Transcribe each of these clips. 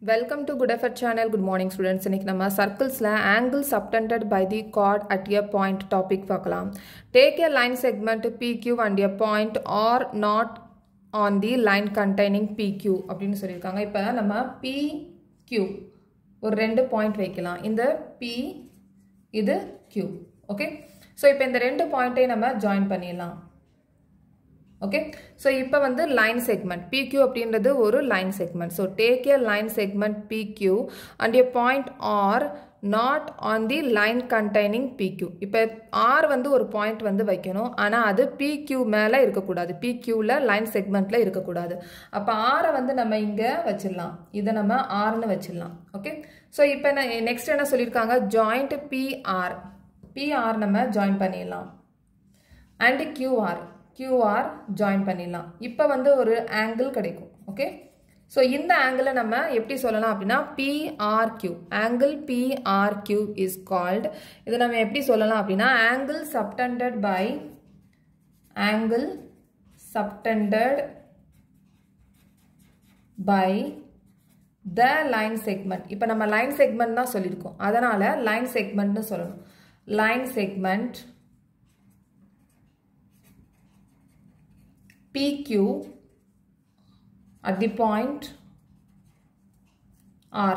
welcome to good effort channel good morning students இன்னைக்கு நம்ம சர்க்கிள்ஸில் angle subtended by the chord at a point topic பார்க்கலாம் take a line segment PQ and a point R not on the line containing PQ அப்படின்னு சொல்லியிருக்காங்க இப்போ நம்ம PQ ஒரு ரெண்டு பாயிண்ட் வைக்கலாம் இந்த P இது Q ஓகே ஸோ இப்போ இந்த ரெண்டு பாயிண்ட்டையும் நம்ம ஜாயின் பண்ணிடலாம் ஓகே ஸோ இப்போ வந்து லைன் செக்மெண்ட் PQ அப்படின்றது ஒரு line segment so take a line segment PQ and a point R not on the line containing PQ இப்போ ஆர் வந்து ஒரு பாயிண்ட் வந்து வைக்கணும் ஆனால் அது PQ மேலே இருக்கக்கூடாது PQவில் லைன் செக்மெண்ட்டில் இருக்கக்கூடாது அப்போ ஆரை வந்து நம்ம இங்கே வச்சிடலாம் இதை நம்ம ஆர்னு வச்சிடலாம் ஓகே ஸோ இப்போ நெக்ஸ்ட் என்ன சொல்லியிருக்காங்க ஜாயிண்ட் பிஆர் பிஆர் நம்ம ஜாயின் பண்ணிடலாம் அண்டு கியூஆர் கியூஆர் ஜாயின் பண்ணிடலாம் இப்போ வந்து ஒரு ஆங்கிள் கிடைக்கும் ஓகே ஸோ இந்த ஆங்கிளை நம்ம எப்படி சொல்லலாம் அப்படின்னா P R Q angle P R Q is called இதை நம்ம எப்படி சொல்லலாம் அப்படின்னா angle subtended by angle subtended by the line segment இப்போ நம்ம லைன் செக்மெண்ட் தான் சொல்லியிருக்கோம் அதனால் லைன் செக்மெண்ட்னு சொல்லணும் line segment PQ at the point R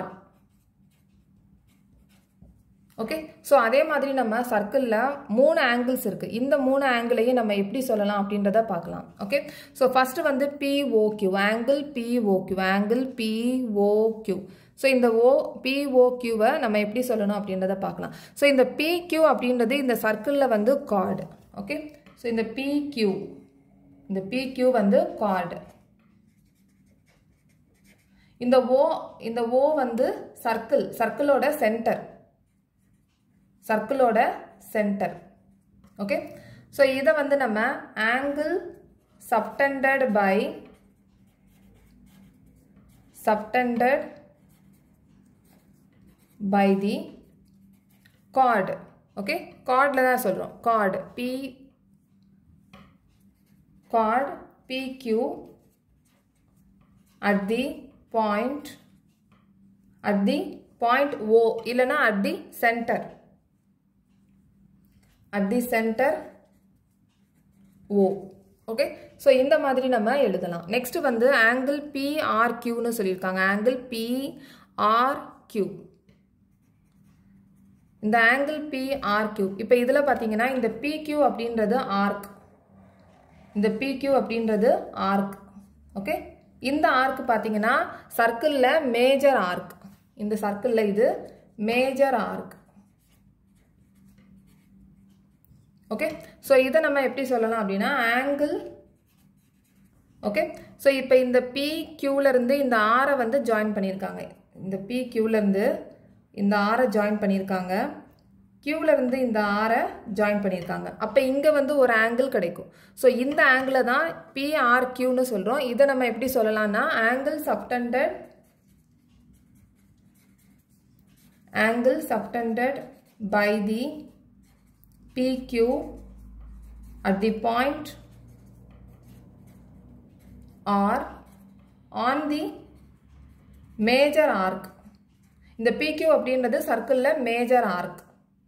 okay so அதே மாதிரி நம்ம சர்க்கிளில் மூணு ஆங்கிள்ஸ் இருக்குது இந்த மூணு ஆங்கிளையும் நம்ம எப்படி சொல்லலாம் அப்படின்றத பார்க்கலாம் ஓகே ஸோ ஃபஸ்ட்டு வந்து P O Q angle P O Q angle P O Q so இந்த ஓ பிஓக்யூவை நம்ம எப்படி சொல்லணும் அப்படின்றத பார்க்கலாம் ஸோ இந்த பிக்யூ அப்படின்றது இந்த சர்க்கிளில் வந்து கார்டு ஓகே ஸோ இந்த பிக்யூ இந்த PQ வந்து கார்டு இந்த ஓ இந்த ஓ வந்து சர்க்கிள் சர்க்கிளோட சென்டர் சர்க்கிளோட சென்டர் ஓகே ஸோ இதை வந்து நம்ம angle subtended by subtended by the chord okay கார்டில் தான் சொல்கிறோம் chord P chord PQ at the point at the point O இல்லனா at the center at the center O okay so இந்த மாதிரி நம்ம எழுதலாம் நெக்ஸ்ட் வந்து ஆங்கிள் பிஆர்கியூன்னு சொல்லியிருக்காங்க ஆங்கிள் பிஆர்கியூ இந்த ஆங்கிள் பிஆர்கியூ இப்போ இதில் பார்த்தீங்கன்னா இந்த பிக்யூ அப்படின்றது ஆர்க் இந்த PQ அப்படின்றது ஆர்க் ஓகே இந்த ஆர்க் பார்த்தீங்கன்னா சர்க்கிளில் மேஜர் ஆர்க் இந்த சர்க்கிளில் இது மேஜர் ஆர்க் ஓகே ஸோ இதை நம்ம எப்படி சொல்லலாம் அப்படின்னா ஆங்கிள் ஓகே ஸோ இப்போ இந்த இருந்து இந்த ஆரை வந்து ஜாயின் பண்ணியிருக்காங்க இந்த இருந்து இந்த ஆரை ஜாயின் பண்ணியிருக்காங்க இருந்து இந்த ஆரை ஜாயின் பண்ணியிருக்காங்க அப்போ இங்கே வந்து ஒரு ஆங்கிள் கிடைக்கும் ஸோ இந்த ஆங்கிளை தான் பிஆர்கியூன்னு சொல்கிறோம் இதை நம்ம எப்படி சொல்லலாம்னா angle subtended angle subtended by the P Q at the point R on the major arc இந்த பிக்யூ அப்படின்றது சர்க்கிளில் மேஜர் ஆர்க்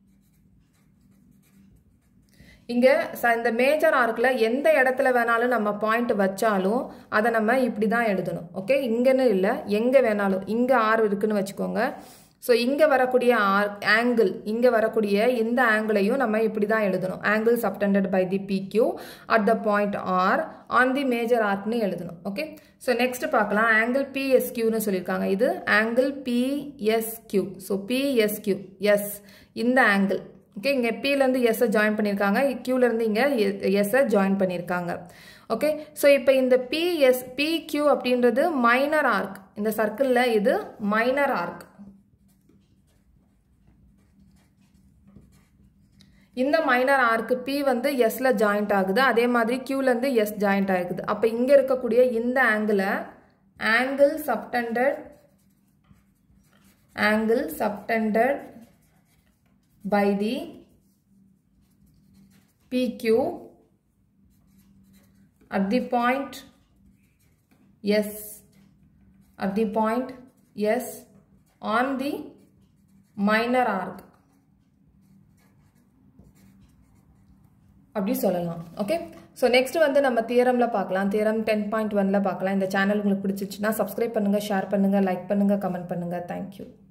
இங்கே ச இந்த மேஜர் ஆர்க்கில் எந்த இடத்துல வேணாலும் நம்ம பாயிண்ட் வச்சாலும் அதை நம்ம இப்படி தான் எழுதணும் ஓகே இங்கேன்னு இல்லை எங்கே வேணாலும் இங்கே ஆர் இருக்குன்னு வச்சுக்கோங்க ஸோ இங்கே வரக்கூடிய ஆர் ஆங்கிள் இங்கே வரக்கூடிய இந்த ஆங்கிளையும் நம்ம இப்படி தான் எழுதணும் angle subtended by the P Q at the point R on the major ஆர்க்னு எழுதணும் ஓகே ஸோ நெக்ஸ்ட் பார்க்கலாம் ஆங்கிள் பிஎஸ்கியூன்னு சொல்லியிருக்காங்க இது angle P S Q so P S Q S இந்த ஆங்கிள் ஓகே இங்கே பிலேருந்து எஸ்ஸை ஜாயின் பண்ணியிருக்காங்க கியூலேருந்து இங்கே எஸ்ஸை ஜாயின் பண்ணியிருக்காங்க ஓகே ஸோ இப்போ இந்த பிஎஸ் பிக்யூ அப்படின்றது மைனர் ஆர்க் இந்த சர்க்கிளில் இது மைனர் ஆர்க் இந்த மைனர் ஆர்க்கு பி வந்து எஸ்ல ஜாயிண்ட் ஆகுது அதே மாதிரி கியூலேருந்து எஸ் ஜாயிண்ட் ஆகுது அப்போ இங்கே இருக்கக்கூடிய இந்த ஆங்கிளை angle subtended angle subtended by the PQ at the point S at the point S on the minor arc அப்படி சொல்லலாம் ஓகே ஸோ நெக்ஸ்ட் வந்து நம்ம தியரமில் பார்க்கலாம் தியரம் டென் பாயிண்ட் ஒனில் பார்க்கலாம் இந்த சேனல் உங்களுக்கு பிடிச்சிச்சுன்னா சப்ஸ்கிரைப் பண்ணுங்கள் ஷேர் பண்ணுங்கள் லைக் பண்ணுங்கள் கமெண்ட் பண்ணுங்கள் தேங்க்யூ